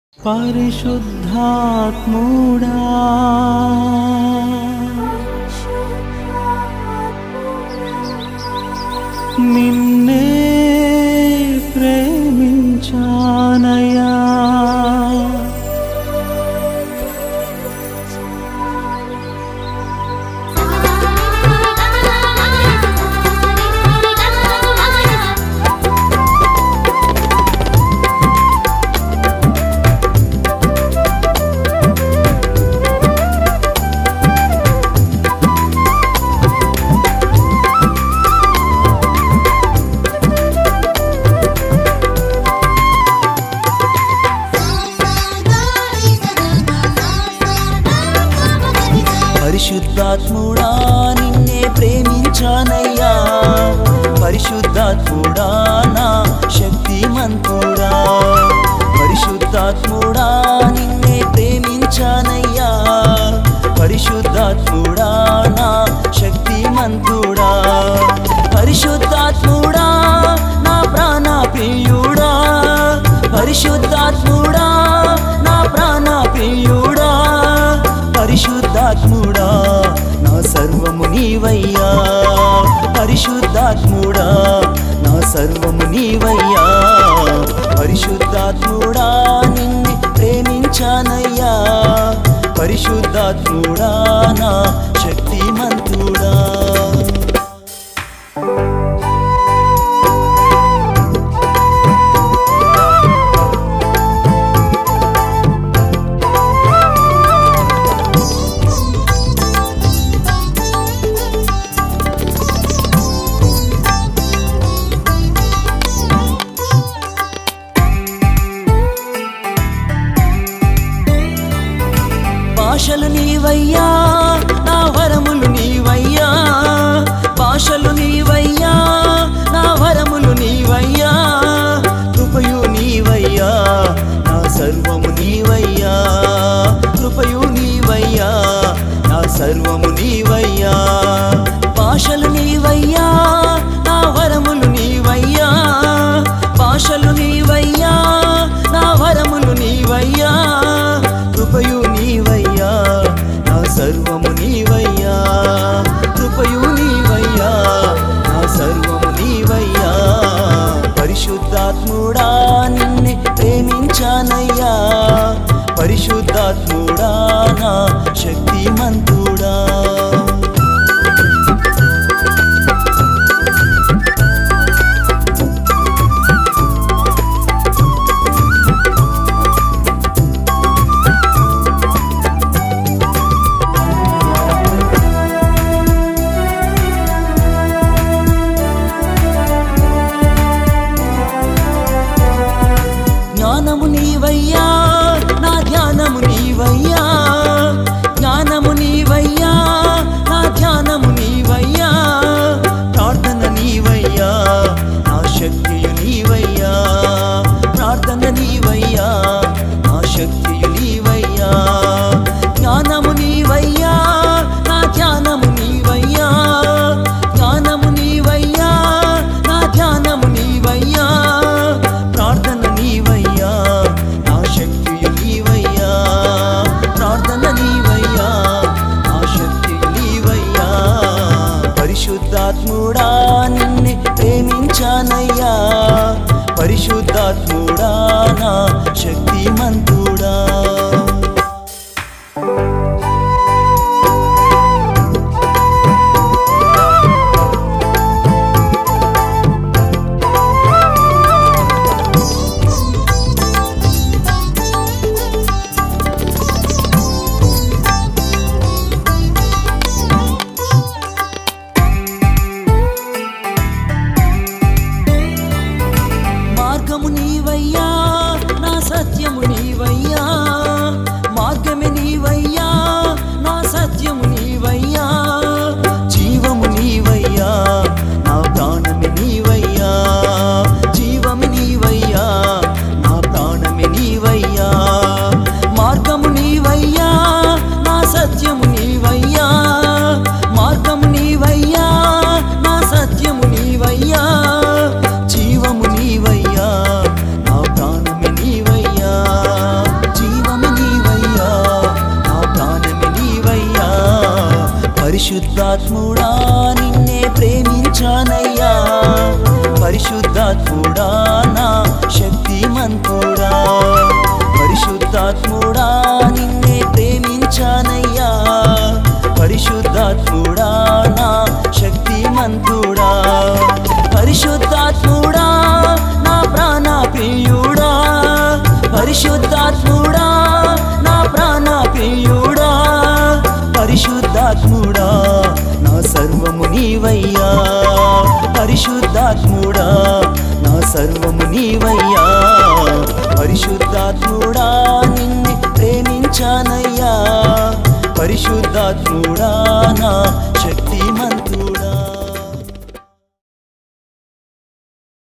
పరిశుద్ధాత్ముడా నిన్నే ప్రేమించానయా పరిశుద్ధాత్ముడా నిన్నే ప్రేమించానయ్యా పరిశుద్ధాత్ముడా నా శక్తిమంతుడా పరిశుద్ధాత్ముడా నిన్నే ప్రేమించానయ్యా పరిశుద్ధాత్ముడా నా శక్తిమంతుడా పరిశుద్ధాత్ముడా నా ప్రాణ ప్రియుడా పరిశుద్ధాత్ముడా నా ప్రాణ ప్రియుడా పరిశుద్ధాత్ముడా నా సర్వము నీవయ్యా పరిశుద్ధాత్ముడా నా సర్వము నీవయ్యా పరిశుద్ధాత్ముడా నిన్ను ప్రేమించానయ్యా పరిశుద్ధాత్ముడా నా శక్తిమంతుడా భాషలు నీవయ్యా నా వరములు నీవయ్యా భాషలు నీవయ్యా నా వరములు నీవయ్యా కృపయు నీవయ్యా నా సర్వము నీవయ్యా కృపయు నీవయ్యా నా సర్వము నీవయ్యా భాషలు నీవయ్యా నా వరములు నీవయ్యా భాషలు నీవయ్యా నా వరములు నీవయ్యా కృపయు నీవయ్యా నా సర్వము నీవయ్యా కృపయు నీవయ్యా నా సర్వము నీవయ్యా పరిశుద్ధాత్ముడా నిన్నే ప్రేమించానయ్యా పరిశుద్ధాత్ముడా నా శక్తిమంతుడా జ్ఞానము నీవయ్యా నా ధ్యానము నీవయ్యా జ్ఞానము నీవయ్యా నా ధ్యానము నీవయ్యా ప్రార్థన నీవయ్యా నా శక్తియు నీవయ్యా ప్రార్థన నీవయ్యా నా శక్తియు నీవయ్యా జ్ఞానము నీవయ్యా నా ధ్యానము నీవయ్యా జ్ఞానము నీవయ్యా నా ధ్యానము నీవయ్యా ప్రార్థన నీవయ్యా నా శక్తియు నీవయ్యా ప్రార్థన నీవయ్యా నా శక్తియు నీవయ్యా పరిశుద్ధాత్ముడా నిన్నే ప్రేమించానయ్యా పరిశుద్ధాత్ముడా నా శక్తిమంతుడా మార్గము నీవయ్యా నా సత్యము నీవయ్యా పరిశుద్ధాత్ముడా నా శక్తిమంతుడా పరిశుద్ధాత్ముడా నా ప్రాణ ప్రియుడా పరిశుద్ధాత్ముడా నా ప్రాణ ప్రియుడా పరిశుద్ధాత్ముడా నా సర్వము నీవయ్యా పరిశుద్ధాత్ముడా నా సర్వము నీవయ్యా పరిశుద్ధాత్ముడా నిన్ను ప్రేమించానయ్యా పరిశుద్ధాత్ముడా నా శక్తిమంతుడా